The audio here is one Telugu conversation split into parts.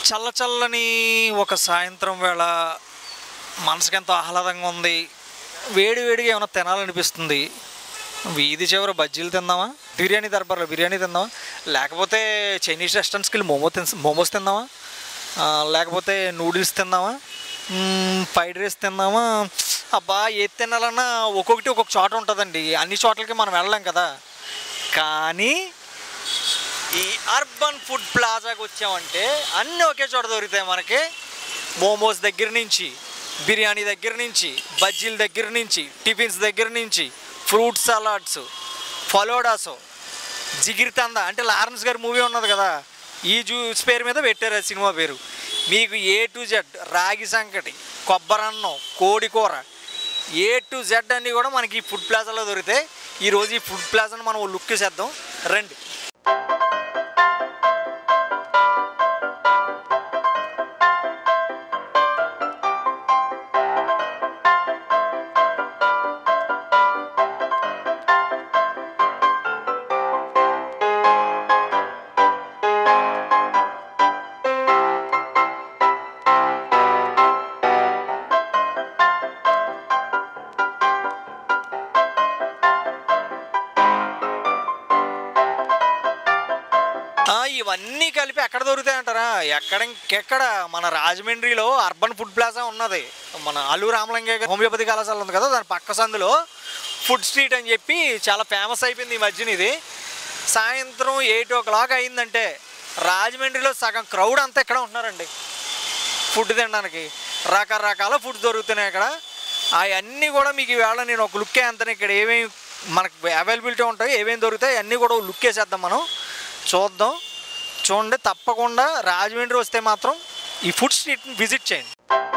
చల్ల చల్లని ఒక సాయంత్రం వేళ మనసుకి ఎంతో ఆహ్లాదంగా ఉంది వేడి వేడిగా ఏమైనా తినాలనిపిస్తుంది వీధి చివర బజ్జీలు తిందామా బిర్యానీ దర్బార్లో బిర్యానీ తిందామా లేకపోతే చైనీస్ రెస్టారెంట్స్కి వెళ్ళి మోమో తిన్ మోమోస్ తిందామా ఆ, లేకపోతే నూడిల్స్ తిందామా మ్మ్, ఫ్రైడ్ రైస్ తిందామా అబ్బా ఏది తినాలన్నా ఒక్కొక్కటి ఒక్కొక్క చోట ఉంటుందండి అన్ని చోట్లకి మనం వెళ్ళలేం కదా కానీ ఈ అర్బన్ ఫుడ్ ప్లాజాకి వచ్చామంటే అన్నీ ఒకే చోట దొరుకుతాయి మనకి మోమోస్ దగ్గర నుంచి బిర్యానీ దగ్గర నుంచి బజ్జీల దగ్గర నుంచి టిఫిన్స్ దగ్గర నుంచి ఫ్రూట్ సలాడ్స్ ఫలోడాస్ జిగిరితంద అంటే లారెన్స్ గారి మూవీ ఉన్నది కదా ఈ జ్యూస్ పేరు మీద పెట్టారు ఆ సినిమా పేరు మీకు ఏ టు జెడ్ రాగి సంకటి కొబ్బరన్నం కోడి కూర ఏ టు జెడ్ అన్నీ కూడా మనకి ఈ ఫుడ్ ప్లాజాలో దొరుకుతాయి ఈరోజు ఈ ఫుడ్ ప్లాజాను మనం ఓ లుక్ చేద్దాం రండి ఆ, ఇవన్నీ కలిపి ఎక్కడ దొరుకుతాయి అంటారా ఎక్కడ ఇంకెక్కడ మన రాజమండ్రిలో అర్బన్ ఫుడ్ ప్లాజా ఉన్నది మన అల్లు రామలింగ గారి హోమియోపతి కళాశాల ఉంది కదా దాని పక్క సందులో ఫుడ్ స్ట్రీట్ అని చెప్పి చాలా ఫేమస్ అయిపోయింది ఈ మధ్యన ఇది సాయంత్రం ఎయిట్ ఓ క్లాక్ అయిందంటే రాజమండ్రిలో సగం క్రౌడ్ అంతా ఇక్కడ ఉంటున్నారండి ఫుడ్ తినడానికి రకరకాల ఫుడ్ దొరుకుతున్నాయి ఇక్కడ అవన్నీ కూడా మీకు ఈవేళ నేను ఒక లుక్ వేస్తాను ఇక్కడ ఏమేమి మనకు అవైలబిలిటీ ఉంటాయి ఏమేమి దొరుకుతాయి అన్నీ కూడా ఒక లుక్ వేసేద్దాం మనం చూద్దాం చూడండి తప్పకుండా రాజమండ్రి వస్తే మాత్రం ఈ ఫుడ్ స్ట్రీట్ని విజిట్ చేయండి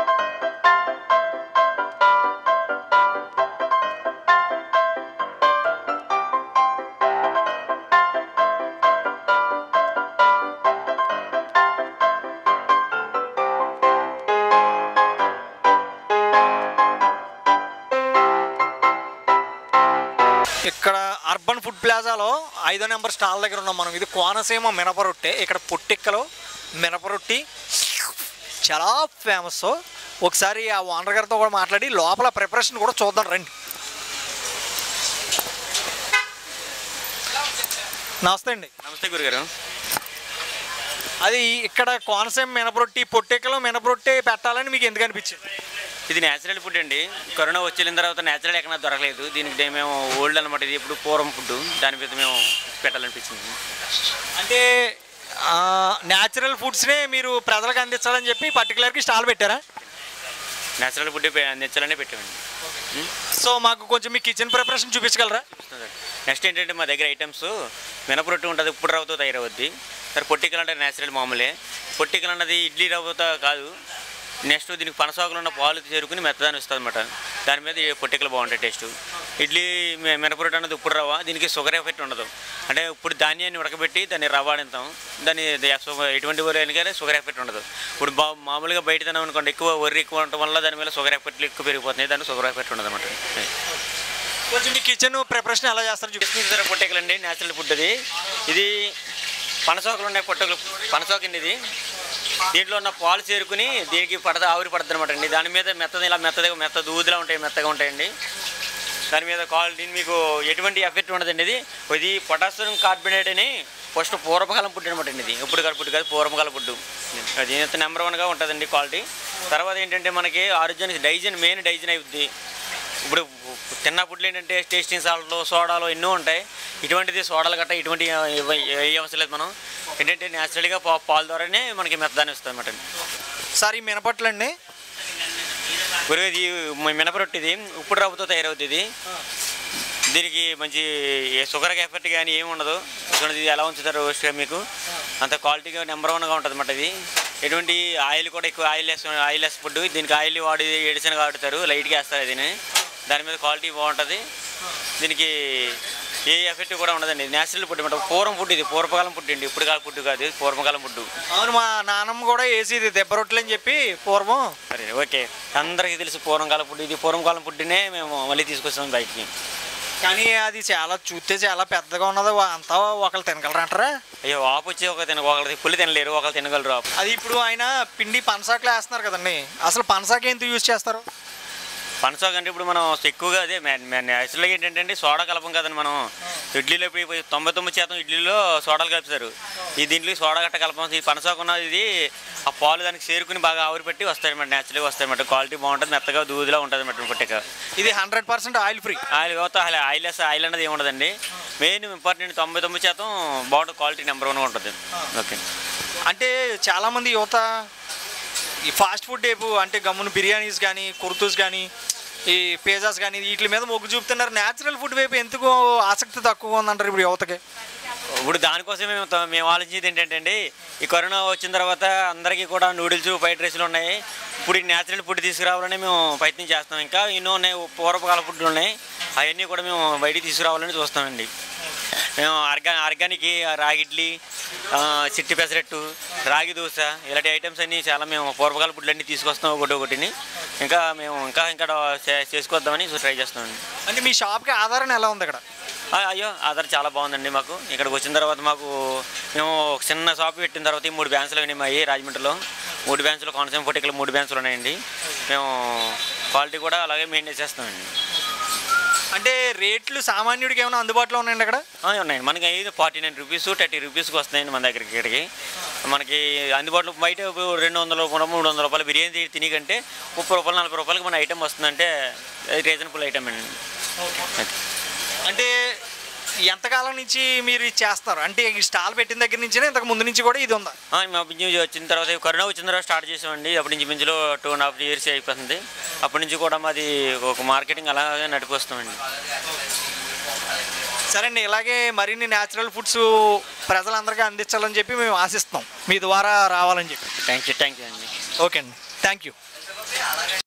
ఇక్కడ అర్బన్ ఫుడ్ ప్లాజాలో ఐదో నెంబర్ స్టాల్ దగ్గర ఉన్నాం మనం ఇది కోనసీమ మినపరొట్టె ఇక్కడ పొట్టిక్కలో మినపరొట్టి చాలా ఫేమస్ ఒకసారి ఆ ఓనర్ గారితో కూడా మాట్లాడి లోపల ప్రిపరేషన్ కూడా చూద్దాం రండి నమస్తే అండి నమస్తే గురుగారు అది ఇక్కడ కోనసీమ మినపరొట్టి పొట్టెక్కలో మినపరొట్టి పెట్టాలని మీకు ఎందుకు అనిపించింది ఇది న్యాచురల్ ఫుడ్ అండి కరోనా వచ్చిన తర్వాత న్యాచురల్ ఎక్కడ దొరకలేదు దీనికి డే- మేము ఓల్డ్ అనమాట ఇది ఇప్పుడు పూర్వం ఫుడ్ దాని మీద మేము పెట్టాలనిపించింది అంటే న్యాచురల్ ఫుడ్స్నే మీరు ప్రజలకు అందించాలని చెప్పి పర్టికులర్గా స్టాల్ పెట్టారా న్యాచురల్ ఫుడ్ అందించాలనే పెట్టామండి ఉం? సో మాకు కొంచెం మీ కిచెన్ ప్రిపరేషన్ చూపించగలరా నెక్స్ట్ ఏంటంటే మా దగ్గర ఐటమ్స్ మినపరొట్టు ఉంటుంది ఉప్పుడు రవ్వతో తయారవుద్ది సరే పొట్టికలు అంటే న్యాచురల్ మామూలే పొట్టికలు అన్నది ఇడ్లీ రవ్వతో కాదు నెక్స్ట్ దీనికి పనసాకులు ఉన్న పాలు చేరుకుని మెత్తదాన్ని వస్తుంది అనమాట దాని మీద ఈ పొట్టికలు బాగుంటాయి టేస్ట్ ఇడ్లీ మె- మినపరొట్టు అన్నది ఉప్పుడు రవ్వ దీనికి షుగర్ ఎఫెక్ట్ ఉండదు అంటే ఇప్పుడు ధాన్యాన్ని ఉడకబెట్టి దాన్ని రవ్వ ఆడింతాం దాన్ని ద- షుగర్ ఎటువంటి వరి కానీ షుగర్ ఎఫెక్ట్ ఉండదు ఇప్పుడు బా మామూలుగా బయట తిన్నాం అనుకోండి ఎక్కువ వరి ఎక్కువ ఉండటం వల్ల దాని మీద షుగర్ ఎఫెక్ట్లు ఎక్కువ పెరిగిపోతున్నాయి దాన్ని షుగర్ ఎఫెక్ట్ ఉండదు అనమాట కొంచెం మీ కిచెన్ ప్రిపరేషన్ ఎలా చేస్తారో చూపి తీసుకుంటారు పొట్టకలండి నేచురల్ ఫుడ్ అది ఇది పనసోకలు ఉన్నాయి పొట్టకలు పనసోకండి ఇది దీంట్లో ఉన్న పాలు చేరుకుని దీనికి పడత ఆవిరి పడుతుంది అనమాట అండి దాని మీద మెత్తది ఇలా మెత్తగా మెత్త దూదిలా ఉంటాయి మెత్తగా ఉంటాయండి దాని మీద కాల్ దీని మీకు ఎటువంటి ఎఫెక్ట్ ఉండదండి ఇది ఇది పొటాషియం కార్బోనేట్ అని ఫస్ట్ పూర్వకాలం ఫుడ్ అనమాట అండి ఇది ఇప్పుడు కాదు ఫుడ్ కాదు పూర్వకాలం ఫుడ్ అది నెంబర్ వన్గా ఉంటుందండి క్వాలిటీ తర్వాత ఏంటంటే మనకి ఆరోగ్యానికి డైజన్ మెయిన్ డైజన్ అవుద్ది ఇప్పుడు తిన్న ఫుడ్లు ఏంటంటే టేస్టింగ్ సాల్ట్లు సోడాలు ఎన్నో ఉంటాయి ఇటువంటిది సోడాలు గట్ట ఇటువంటి ఏ అవసరం లేదు మనం ఏంటంటే న్యాచురల్గా పా పాల ద్వారానే మనకి మెత్తదాన్ని వస్తుంది అనమాట సార్ ఈ మినపట్లండి గురువు ఇది మ- మినపరొట్టి ఇది ఉప్పుడు రవ్వతో తయారవుతుంది ఇది దీనికి మంచి ఏ షుగర్ ఎఫెక్ట్ కానీ ఏమి ఉండదు చూడండి ఇది ఎలా ఉంచుతారు రోస్ట్గా మీకు అంత క్వాలిటీగా నెంబర్ వన్గా ఉంటుంది అన్నమాట ఇది ఎటువంటి ఆయిల్ కూడా ఎక్కువ oil less oil less food దీనికి ఆయిల్ వాడి ఎడిసన్ వాడుతారు లైట్గా వేస్తారు దీన్ని దాని మీద క్వాలిటీ బాగుంటుంది దీనికి ఏ ఎఫెక్ట్ కూడా ఉండదండి నేచురల్ ఫుడ్ అనమాట పూర్వం ఫుడ్ ఇది పూర్వకాలం ఫుడ్ అండి ఇప్పుడు కాలం ఫుడ్ కాదు ఇది పూర్వకాలం ఫుడ్ అవును మా నాన్నమ్మ కూడా వేసేది దెబ్బ రొట్టెలు అని చెప్పి పూర్వం సరే ఓకే అందరికీ తెలుసు పూర్వకాలం ఫుడ్ ఇది పూర్వకాలం ఫుడ్నే మేము మళ్ళీ తీసుకొస్తాం బయటికి కానీ అది చాలా చూస్తే చాలా పెద్దగా ఉన్నది వా- అంతా ఒకళ్ళు తినగలరంటారా అయ్యో ఆపు వచ్చి ఒక తిన ఒకళ్ళు పుల్లి తినలేరు ఒకళ్ళు తినగలరు ఆపు అది ఇప్పుడు ఆయన పిండి పనసాకులు వేస్తున్నారు కదండి అసలు పనసాకు ఎంత యూజ్ చేస్తారు పనసాగ అంటే ఇప్పుడు మనం ఎక్కువగా అదే యాక్చువల్గా ఏంటంటే సోడా కలపం కదండి మనం ఇడ్లీలో ఇప్పుడు ఇప్పుడు తొంభై తొమ్మిది శాతం ఇడ్లీలో సోడాలు కలుపుతారు ఈ దీంట్లో సోడా గట్ట కలపం ఈ పనసాకు ఉన్నది ఇది ఆ పాలు దానికి చేరుకుని బాగా ఆవిరి పెట్టి వస్తాయి అన్నమాట న్యాచురల్గా వస్తాయి అన్నమాట క్వాలిటీ బాగుంటుంది మెత్తగా దూదిలా ఉంటుంది అన్నమాట పుట్టిక ఇది hundred percent oil free oil కాకపోతే ఆయిల్ ఆయిల్ వేస్తే ఆయిల్ అనేది ఏముండదండి మెయిన్ ఇంపార్టెంట్ తొంభై తొమ్మిది శాతం బాగుంటుంది క్వాలిటీ నెంబర్ వన్ ఉంటుంది ఓకే అంటే చాలామంది యువత ఈ ఫాస్ట్ ఫుడ్ వైపు అంటే గమ్మున బిర్యానీస్ కానీ కుర్తూస్ కానీ ఈ పిజ్జాస్ కానీ వీటి మీద మొగ్గు చూపుతున్నారు న్యాచురల్ ఫుడ్ వైపు ఎందుకు ఆసక్తి తక్కువ ఉందంటారు ఇప్పుడు యువతకి ఇప్పుడు దానికోసం మేము త- మేము ఆలోచించేది ఏంటంటే అండి ఈ కరోనా వచ్చిన తర్వాత అందరికీ కూడా నూడిల్స్ ఫ్రైడ్ రైస్లు ఉన్నాయి ఇప్పుడు ఈ న్యాచురల్ ఫుడ్ తీసుకురావాలని మేము ప్రయత్నం చేస్తాం ఇంకా ఎన్నో ఉన్నాయి పూర్వకాల ఫుడ్లు ఉన్నాయి అవన్నీ కూడా మేము బయటికి తీసుకురావాలని చూస్తామండి మేము ఆర్గా ఆర్గానిక్ రాగి ఇడ్లీ ఆ, చిట్టి పెసరట్టు రాగి దోశ ఇలాంటి ఐటమ్స్ అన్నీ చాలా మేము పూర్వకాల ఫుడ్లు అన్నీ తీసుకొస్తాం ఒకటి ఒకటిని ఇంకా మేము ఇంకా ఇంకా చే- చేసుకొద్దామని ట్రై చేస్తామండి అంటే మీ షాప్కి ఆధారం ఎలా ఉంది ఇక్కడ ఆ, అయ్యో ఆధార్ చాలా బాగుందండి మాకు ఇక్కడికి వచ్చిన తర్వాత మాకు మేము ఒక చిన్న షాప్ పెట్టిన తర్వాత ఈ మూడు బ్యాన్స్లు అయినాయి మాయి రాజమండ్రిలో మూడు బ్యాన్స్లో కాన్సెమ్ ఫోటికలు మూడు బ్యాన్స్లు ఉన్నాయండి మేము క్వాలిటీ కూడా అలాగే మెయింటైన్ చేస్తామండి అంటే రేట్లు సామాన్యుడికి ఏమైనా అందుబాటులో ఉన్నాయండి అక్కడ ఆ, ఉన్నాయండి మనకి ఐదు ఫార్టీ నైన్ రూపీస్ థర్టీ రూపీస్కి వస్తున్నాయండి మన దగ్గరికి ఇక్కడికి మనకి అందుబాటులో బయట ఇప్పుడు రెండు వందల రూపాయలు మూడు వందల రూపాయలు బిర్యానీ తిని కంటే ముప్పై రూపాయలు నలభై రూపాయలకి మన ఐటమ్ వస్తుందంటే రీజనబుల్ ఐటమ్ అండి అంటే ఎంతకాలం నుంచి మీరు ఇది చేస్తారు అంటే ఈ స్టాల్ పెట్టిన దగ్గర నుంచి ఇంతకు ముందు నుంచి కూడా ఇది ఉందా ఆ, మా బింజు వచ్చిన తర్వాత ఈ కరోనా వచ్చిన తర్వాత స్టార్ట్ చేసామండి అప్పటి నుంచి బింజులో టూ అండ్ హాఫ్ ఇయర్స్ అయిపోతుంది అప్పటి నుంచి కూడా మాది ఒక మార్కెటింగ్ అలాగే నడిపిస్తామండి సరే అండి ఇలాగే మరిన్ని న్యాచురల్ ఫుడ్స్ ప్రజలందరికీ అందించాలని చెప్పి మేము ఆశిస్తున్నాం మీ ద్వారా రావాలని చెప్పి థ్యాంక్ యూ థ్యాంక్ యూ అండి ఓకే అండి థ్యాంక్ యూ